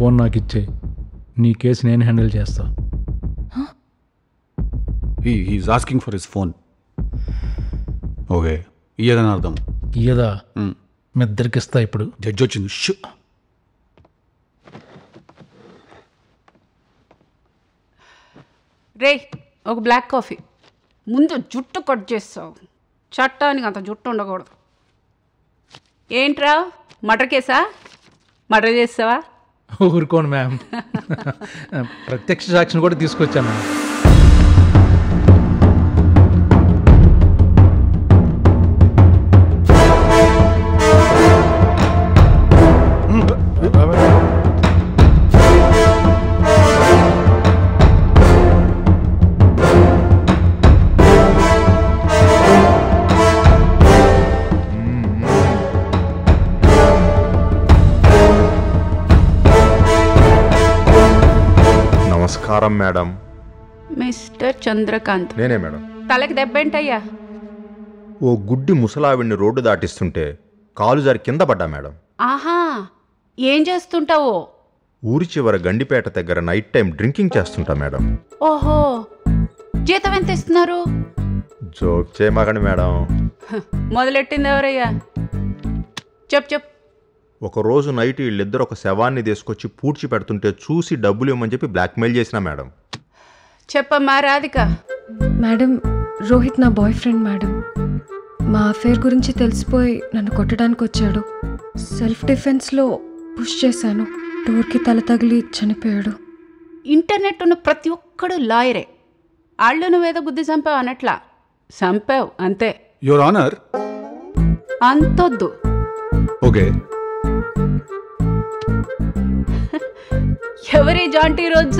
phone నాకు ఇచ్చే నీ కేసు నేను హ్యాండిల్ చేస్తా he he's asking for his phone okay ఇయ్యదని అర్థం ఇయ్యదా మీ ఇద్దరికి ఇస్తా ఇప్పుడు జడ్జి వచ్చింది షూ రే ఒక బ్లాక్ కాఫీ ముందు జుట్టు కట్ చేస్తావు చట్టానికి అంత జుట్టు ఉండకూడదు ఏంట్రా మటర్ కేసా మటర్ చేస్తావా ఊరుకోండి మ్యామ్ ప్రత్యక్ష సాక్షిని కూడా తీసుకొచ్చాను మ్యామ్ నమస్కారం మేడం మిస్టర్ చంద్రకాంత్ నేనే మేడం తలకి దెబ్బేంటయ్యా ఓ గుడ్డి ముసలావిడిని రోడ్డు దాటిస్తుంటే కాలు జారి కింద పడ్డా మేడం ఆహా ఏం చేస్తుంటావో ఊరి చివర గండిపేట దగ్గర నైట్ టైం డ్రింకింగ్ చేస్తుంటా మేడం ఓహో జీతం ఎంత ఇస్తున్నారు జోక్ చేయమాకండి మేడం హ, మొదలెట్టింది ఎవరయ్యా చెప్ చెప్ ఒకరోజు నైట్ వీళ్ళిద్దరు ఒక శవాన్ని తీసుకొచ్చి పూడ్చి పెడుతుంటే చూసి డబ్బులు ఇవ్వమని చెప్పి బ్లాక్మెయిల్ చేసిన మేడం చెప్పమ్మా రాధిక మేడం రోహిత్ నా బాయ్ ఫ్రెండ్ మేడం మా అఫేర్ గురించి తెలిసిపోయి నన్ను కొట్టడానికి వచ్చాడు సెల్ఫ్ డిఫెన్స్లో పుష్ చేశాను డోర్కి తల తగిలి చనిపోయాడు ఇంటర్నెట్ ఉన్న ప్రతి ఒక్కడు లాయరే ఆళ్ళు నువ్వేదో బుద్ధి చంపావు అనట్లా చంపావు అంతే యువర్ ఆనర్ అంతొద్దు ఓకే ఎవరి జాంటీ రోజు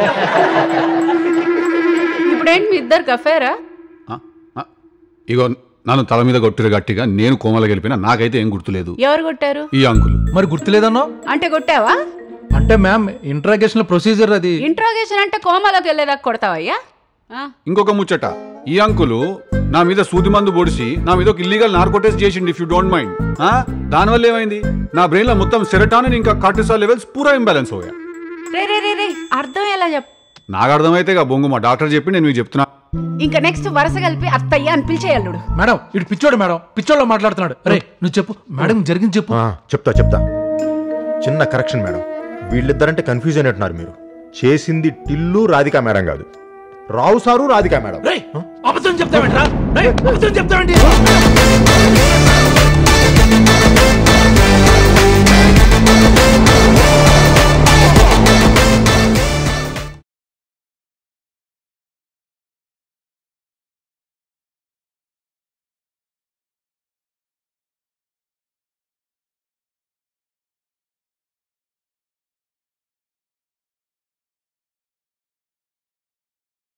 ఇప్పుడేంటి మీ ఇద్దరికి అఫేరా ఇగో నన్ను తల మీద కొట్టిరు గట్టిగా నేను కోమల గెలిపినా నాకైతే ఏం గుర్తులేదు ఎవరు కొట్టారు ఈ అంకుల్ మరి గుర్తులేదన్నో అంటే కొట్టావా అంటే మ్యామ్ ఇంట్రాగేషన్ ప్రొసీజర్ అది ఇంట్రాగేషన్ అంటే కోమలోకి వెళ్ళేదాకా కొడతావయ్యా ఆ, ఇంకొక ముచ్చట ఈ అంకులు నా మీద సూది మందు పొడిచి నా మీద ఒక ఇల్లీగల్ నార్కోటెస్ చేసిండు ఇఫ్ యూ డోంట్ మైండ్ దానివల్ల ఏమైంది నా బ్రెయిన్ లో మొత్తం సెరటానిన్ ఇంకా కార్టిసాల్ లెవెల్స్ పూరా ఇంబ్యాలెన్స్ అయ్యా రే రే రే రే అర్థం ఎలా చెప్ నాకు అర్థమైతే ఇక బొంగు మా డాక్టర్ చెప్పి నేను మీకు చెప్తున్నా ఇంకా నెక్స్ట్ వరుస కలిపి అత్తయ్య అని పిలిచేయల్లుడు మేడం ఇటు పిచ్చోడు మేడం పిచ్చోళ్ళ మాట్లాడుతున్నాడు అరే నువ్వు చెప్పు మేడం జరిగింది చెప్పు ఆ, చెప్తా చెప్తా చిన్న కరెక్షన్ మేడం వీళ్ళిద్దరంటే కన్ఫ్యూజ్ అయినట్టున్నారు మీరు చేసింది టిల్లు రాధిక మేడం కాదు రావు సారు రాధిక మేడం రేయ్, అబద్ధం చెప్తావేంట్రా రేయ్, అబద్ధం చెప్తావేంటి